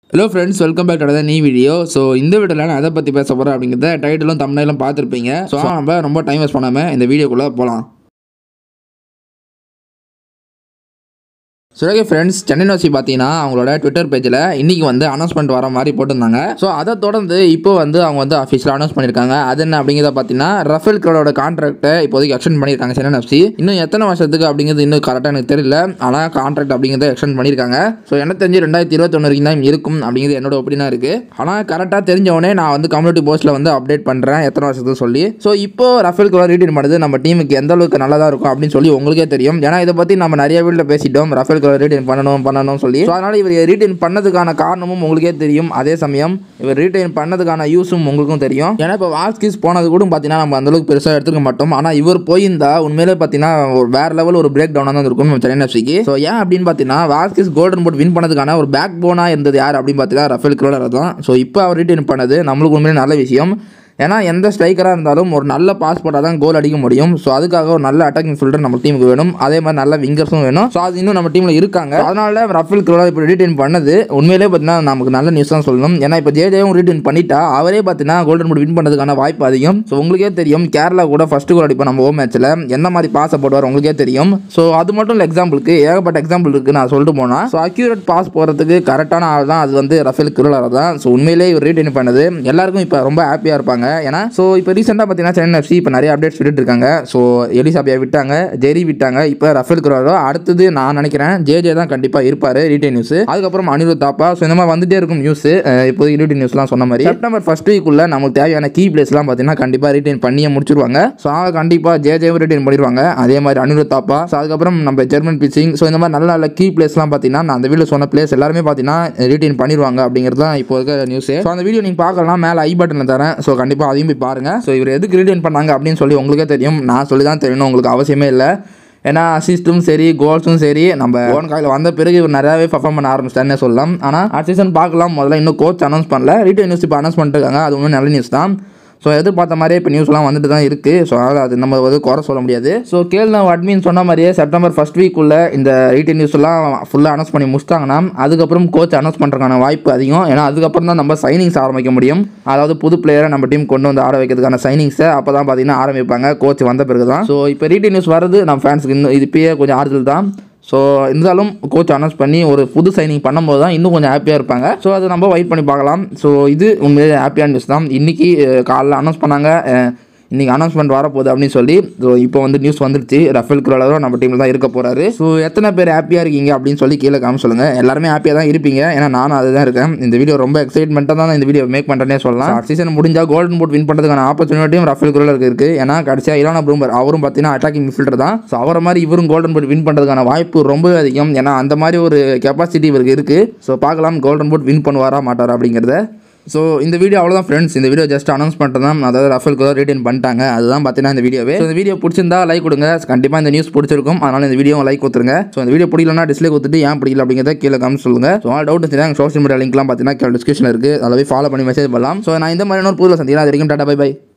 hello friends welcome back to new video so இந்த வீடியோவில் நான் எதை பற்றி பேச போகிறேன் அப்படிங்கிறத டைட்டிலும் தமிழ்லாம் பார்த்துருப்பீங்க ஸோ நம்ம ரொம்ப டைம் வேஸ்ட் பண்ணாமல் இந்த வீடியோக்குள்ளே போகலாம் so okay friends Chennai university பார்த்தீங்கன்னா அவங்களோட ட்விட்டர் பேஜில் இன்றைக்கி வந்து அனௌன்ஸ்மெண்ட் வர மாதிரி போட்டிருந்தாங்க ஸோ அதை தொடர்ந்து இப்போ வந்து அவங்க வந்து அஃபீஷியலாக அனௌன்ஸ் பண்ணியிருக்காங்க அது என்ன அப்படிங்கிறத பார்த்தீங்கன்னா ரஃபேல் க்ரோட கான்ட்ராக்ட்டை இப்போதைக்கு எக்ஸ்டெண்ட் பண்ணியிருக்காங்க சென்னை எஃப்சி இன்னும் எத்தனை வருஷத்துக்கு அப்படிங்கிறது இன்னும் கரெக்டாக எனக்கு தெரியல ஆனால் கான்ட்ராக்ட் அப்படிங்கிறத எக்ஸ்டெண்ட் பண்ணியிருக்காங்க ஸோ எனக்கு தெரிஞ்சு ரெண்டாயிரத்தி இருபத்தொன்று வரைக்கும் தான் இருக்கும் அப்படிங்கிறது என்னோட ஒப்பீனியாக இருக்குது ஆனால் கரெக்டாக தெரிஞ்சவொடனே நான் வந்து கம்யூனிட்டி போஸ்ட்டில் வந்து அப்டேட் பண்ணுறேன் எத்தனை வருஷத்துக்கு சொல்லி ஸோ இப்போ ரஃபேல் க்ரோ ரீட்டைன் பண்ணுறது நம்ம டீமுக்கு எந்த அளவுக்கு நல்லதாக இருக்கும் அப்படின்னு சொல்லி உங்களுக்கே தெரியும் ஏன்னா இதை பற்றி நம்ம நிறைய வீட்டில் பேசிட்டோம் ரஃபேல் க்ரோ ரீட்டைன் பண்ணணும் பண்ணணும் சொல்லி ஸோ அதனால் இவர் ரீட்டைன் பண்ணதுக்கான காரணமும் உங்களுக்கே தெரியும் அதே சமயம் இவர் ரீட்டைன் பண்ணதுக்கான யூஸும் உங்களுக்கும் தெரியும் ஏன்னா இப்போ வாஸ்கிஸ் போனது கூட பார்த்தீங்கன்னா நம்ம அந்தளவுக்கு பெருசாக எடுத்துக்க மாட்டோம் ஆனால் இவர் போயிருந்தா உண்மையிலே பார்த்தீங்கன்னா ஒரு வேற லெவல் ஒரு பிரேக் டவுனாக தான் இருக்கும் நம்ம சென்னை எஃப்சிக்கு ஸோ ஏன் அப்படின்னு பார்த்தீங்கன்னா வாஸ்கிஸ் கோல்டன் போட் வின் பண்ணதுக்கான ஒரு பேக் போனாக இருந்தது யார் அப்படின்னு பார்த்தீங்கன்னா ரஃபேல் க்ரோலர் தான் ஸோ இப்போ அவர் ரீட்டைன் பண்ணது நம்மளுக்கு உண்மையிலே நல்ல விஷயம் ஏன்னா எந்த ஸ்ட்ரைக்கராக இருந்தாலும் ஒரு நல்ல பாஸ் போட்டால் தான் கோல் அடிக்க முடியும் ஸோ அதுக்காக ஒரு நல்ல அட்டாக்கிங் ஃபில்டர் நம்ம டீமுக்கு வேணும் அதே மாதிரி நல்ல விங்கர்ஸும் வேணும் ஸோ அது இன்னும் நம்ம டீமில் இருக்காங்க அதனால ரஃபேல் க்ரோலர் இப்போ ரீட்டைன் பண்ணது உண்மையிலே பார்த்தீங்கன்னா நமக்கு நல்ல நியூஸ் தான் சொல்லணும் ஏன்னா இப்போ ஜேஜேவும் ரீட்டைன் பண்ணிட்டா அவரே பார்த்தீங்கன்னா கோல்டன் போட் வின் பண்ணுறதுக்கான வாய்ப்பு அதிகம் ஸோ உங்களுக்கே தெரியும் கேரளா கூட ஃபர்ஸ்ட் கோல் அடிப்போம் நம்ம ஹோம் மேட்ச்சில் என்ன மாதிரி பாஸை போடுவார் உங்களுக்கே தெரியும் ஸோ அது மட்டும் இல்லை எக்ஸாம்பிளுக்கு ஏகப்பட்ட எக்ஸாம்பிள் இருக்குது நான் சொல்லிட்டு போனால் ஸோ அக்யூரேட் பாஸ் போகிறதுக்கு கரெக்டான ஆள் தான் அது வந்து ரஃபேல் க்ரோலர் தான் ஸோ உண்மையிலே இவர் ரீட்டைன் பண்ணது எல்லாருக்கும் இப்போ ரொம்ப ஹாப்பியாக இருப்பாங்க ஏன்னா ஸோ இப்போ ரீசெண்டாக பார்த்தீங்கன்னா சென்னை எஃப்சி இப்போ நிறைய அப்டேட்ஸ் விட்டுட்டு இருக்காங்க ஸோ எலிசாபியா விட்டாங்க ஜெரி விட்டாங்க இப்போ ரஃபேல் குரோரோ அடுத்தது நான் நினைக்கிறேன் ஜேஜே தான் கண்டிப்பாக இருப்பார் ரீட்டைன் நியூஸ் அதுக்கப்புறம் அனிருத் தாப்பா ஸோ இந்த மாதிரி வந்துட்டே இருக்கும் நியூஸ் இப்போதைக்கு ரீட்டைன் நியூஸ்லாம் சொன்ன மாதிரி செப்டம்பர் ஃபர்ஸ்ட் வீக்குள்ள நமக்கு தேவையான கீ பிளேஸ்லாம் பார்த்தீங்கன்னா கண்டிப்பாக ரீட்டைன் பண்ணியே முடிச்சிருவாங்க ஸோ அவங்க கண்டிப்பாக ஜேஜேவும் ரீட்டைன் பண்ணிடுவாங்க அதே மாதிரி அனிருத் தாப்பா ஸோ அதுக்கப்புறம் நம்ம ஜெர்மன் பிச்சிங் ஸோ இந்த மாதிரி நல்ல நல்ல கீ பிளேஸ்லாம் பார்த்தீங்கன்னா நான் அந்த வீடியோ சொன்ன பிளேஸ் எல்லாருமே பார்த்தீங்கன்னா ரீட்டைன் பண்ணிடுவாங்க அப்படிங்கிறது தான் இப்போ இருக்க நியூஸ் ஸோ அந்த வீடியோ நீங்கள் பார்க்கலாம் மேலே ஐ பட்டனில் தரேன் ஸோ கண்டிப்பாக அதையும் போய் பாருங்க ஸோ இவர் எதுக்கு ரீட்டைன் பண்ணாங்க அப்படின்னு சொல்லி உங்களுக்கே தெரியும் நான் சொல்லி தான் தெரியணும் உங்களுக்கு அவசியமே இல்லை ஏன்னா அசிஸ்ட்டும் சரி கோல்ஸும் சரி நம்ம ஓன் காயில் வந்த பிறகு இவர் நிறையாவே பர்ஃபார்ம் பண்ண ஆரம்பிச்சிட்டாருன்னே சொல்லலாம் ஆனால் அடுத்த சீசன் பார்க்கலாம் முதல்ல இன்னும் கோச் அனௌன்ஸ் பண்ணல ரீட்டைன் நியூஸ் இப்போ அனௌன்ஸ் பண்ணிட்டுருக்காங்க அது ஒன்றும் நல்ல நியூஸ் தான் ஸோ எதிர்பார்த்த மாதிரியே இப்போ நியூஸ்லாம் வந்துட்டு தான் இருக்குது ஸோ அதனால் அது நம்ம வந்து குறை சொல்ல முடியாது ஸோ கேள்வி அட்மின் சொன்ன மாதிரியே செப்டம்பர் ஃபஸ்ட் வீக்குள்ள இந்த ரீட்டைன் நியூஸ்லாம் ஃபுல்லாக அனௌன்ஸ் பண்ணி முடிச்சிட்டாங்கன்னா அதுக்கப்புறம் கோச் அனௌன்ஸ் பண்ணுறதுக்கான வாய்ப்பு அதிகம் ஏன்னா அதுக்கப்புறம் தான் நம்ம சைனிங்ஸ் ஆரம்பிக்க முடியும் அதாவது புது பிளேயரை நம்ம டீம் கொண்டு வந்து ஆட வைக்கிறதுக்கான சைனிங்ஸை அப்போ தான் பார்த்தீங்கன்னா ஆரம்பிப்பாங்க கோச் வந்த பிறகு தான் ஸோ இப்போ ரீட்டைன் நியூஸ் வர்றது நம்ம ஃபேன்ஸுக்கு இன்னும் இது இப்பயே கொஞ்சம் ஆறுதல் தான் ஸோ இருந்தாலும் கோச் அனௌன்ஸ் பண்ணி ஒரு புது சைனிங் பண்ணும்போது தான் இன்னும் கொஞ்சம் ஹாப்பியாக இருப்பாங்க ஸோ அது நம்ம வெயிட் பண்ணி பார்க்கலாம் ஸோ இது உண்மையிலே ஹாப்பியான நியூஸ் தான் இன்றைக்கி காலைல அனௌன்ஸ் பண்ணாங்க அஹ், இன்னைக்கு அனௌன்ஸ்மெண்ட் வரப்போகுது அப்படின்னு சொல்லி ஸோ இப்போ வந்து நியூஸ் வந்துருச்சு ரஃபேல் குரோலரும் நம்ம டீமில் தான் இருக்க போகிறாரு ஸோ எத்தனை பேர் ஹாப்பியாக இருக்கீங்க அப்படின்னு சொல்லி கீழே காம சொல்லுங்கள் எல்லாருமே ஹாப்பியாக தான் இருப்பீங்க ஏன்னா நானும் அதுதான் இருக்கேன் இந்த வீடியோ ரொம்ப எக்ஸைட்மெண்ட்டாக தான் இந்த வீடியோ மேக் பண்ணுறேனே சொல்லலாம் சீசன் முடிஞ்சால் கோல்டன் போட் வின் பண்ணுறதுக்கான ஆப்பர்ச்சுனிட்டியும் ரஃபேல் குரோலருக்கு இருக்குது ஏன்னா கடைசியாக இலானா ப்ரூம்பர் அவரும் பார்த்தீங்கன்னா அட்டாக்கிங் மிஃபில்டர் தான் ஸோ அவரை மாதிரி இவரும் கோல்டன் போட் வின் பண்ணுறதுக்கான வாய்ப்பு ரொம்பவே அதிகம் ஏன்னா அந்த மாதிரி ஒரு கெப்பாசிட்டி இவருக்கு இருக்குது ஸோ பார்க்கலாம் கோல்டன் போட் வின் பண்ணுவாரா மாட்டாரா அப்படிங்கிறத ஸோ இந்த வீடியோ அவ்வளோதான் ஃப்ரெண்ட்ஸ் இந்த வீடியோ ஜஸ்ட் அனௌன்ஸ் பண்ணிட்டு தான் அதாவது ரஃபேல் கூட ரீட்டைன் பண்ணிட்டாங்க அதுதான் பார்த்தீங்கன்னா இந்த வீடியோவே ஸோ இந்த வீடியோ பிடிச்சிருந்தா லைக் கொடுங்க கண்டிப்பாக இந்த நியூஸ் பிடிச்சிருக்கும் அதனால இந்த வீடியோ லைக் கொடுத்துருங்க ஸோ இந்த வீடியோ பிடிக்கலனா டிஸ்லைக் கொடுத்துட்டு ஏன் பிடிக்கல அப்படிங்கிறத கீழே கமெண்ட் சொல்லுங்க ஸோ ஆல் டவுட் இருந்துச்சுன்னா சோஷியல் மீடியா லிங்க்லாம் பார்த்தீங்கன்னா கீழே டிஸ்கிரிப்ஷன் இருக்குது அதில் போய் ஃபாலோ பண்ணி மெசேஜ் பண்ணலாம் ஸோ நான் இந்த மாதிரி ஒரு புதுல சந்திக்கிறேன் அது வரைக்கும் டாடா பை பை